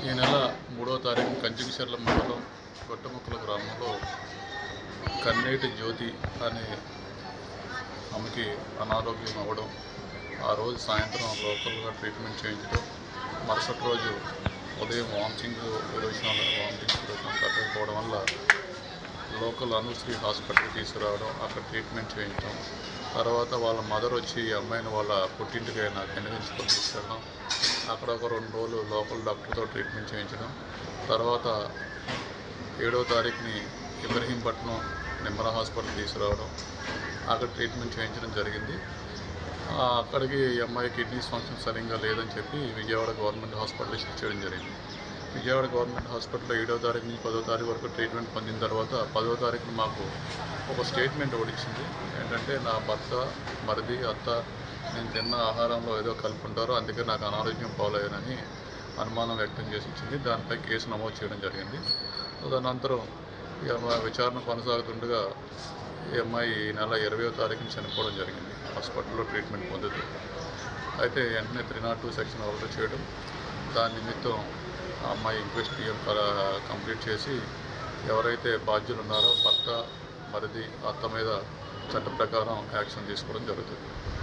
ఈ నెల మూడో తారీఖు కంచికిచర్ల మండలం గొట్టముక్కల గ్రామంలో కన్నేటి జ్యోతి అనే ఆమెకి అనారోగ్యం అవ్వడం ఆ రోజు సాయంత్రం లోకల్గా ట్రీట్మెంట్ చేయించడం మరుసటి రోజు ఉదయం వామిటింగ్ విరోచనాలు వామిటింగ్స్ విరోచనాలు తగ్గకపోవడం వల్ల లోకల్ అనుశ్రీ హాస్పిటల్కి తీసుకురావడం అక్కడ ట్రీట్మెంట్ చేయించడం తర్వాత వాళ్ళ మదర్ వచ్చి ఈ అమ్మాయిని వాళ్ళ పుట్టింటికి అయిన కెనగించుకొని తీసుకెళ్ళడం అక్కడ ఒక రెండు రోజులు లోకల్ డాక్టర్తో ట్రీట్మెంట్ చేయించడం తర్వాత ఏడవ తారీఖుని ఇబ్రహీంపట్నం నిమ్మల హాస్పిటల్ తీసుకురావడం అక్కడ ట్రీట్మెంట్ చేయించడం జరిగింది ఆ, అక్కడికి ఈ అమ్మాయి కిడ్నీస్ ఫంక్షన్ సరిగ్గా లేదని చెప్పి విజయవాడ గవర్నమెంట్ హాస్పిటల్ షిఫ్ట్ చేయడం జరిగింది విజయవాడ గవర్నమెంట్ హాస్పిటల్లో ఏడో తారీఖు నుంచి పదో తారీఖు వరకు ట్రీట్మెంట్ పొందిన తర్వాత పదో తారీఖున మాకు ఒక స్టేట్మెంట్ ఒకటి ఇచ్చింది ఏంటంటే నా భర్త మరిది అత్త నేను తిన్న ఆహారంలో ఏదో కలుపుకుంటారో అందుకే నాకు అనారోగ్యం పాలయ్యానని అనుమానం వ్యక్తం చేసి ఇచ్చింది దానిపై కేసు నమోదు చేయడం జరిగింది తదనంతరం ఈ అమ్మాయి విచారణ కొనసాగుతుండగా ఈ అమ్మాయి ఈ నెల ఇరవయో తారీఖున చనిపోవడం జరిగింది హాస్పిటల్లో ట్రీట్మెంట్ పొందుతూ అయితే వెంటనే three nought two section order చేయడం దాని నిమిత్తం ఆ అమ్మాయి ఇంక్వెస్ట్ పిఎం కంప్లీట్ చేసి ఎవరైతే బాధ్యులు ఉన్నారో భర్త మరిది అత్త మీద చట్ట ప్రకారం యాక్షన్ తీసుకోవడం జరుగుతుంది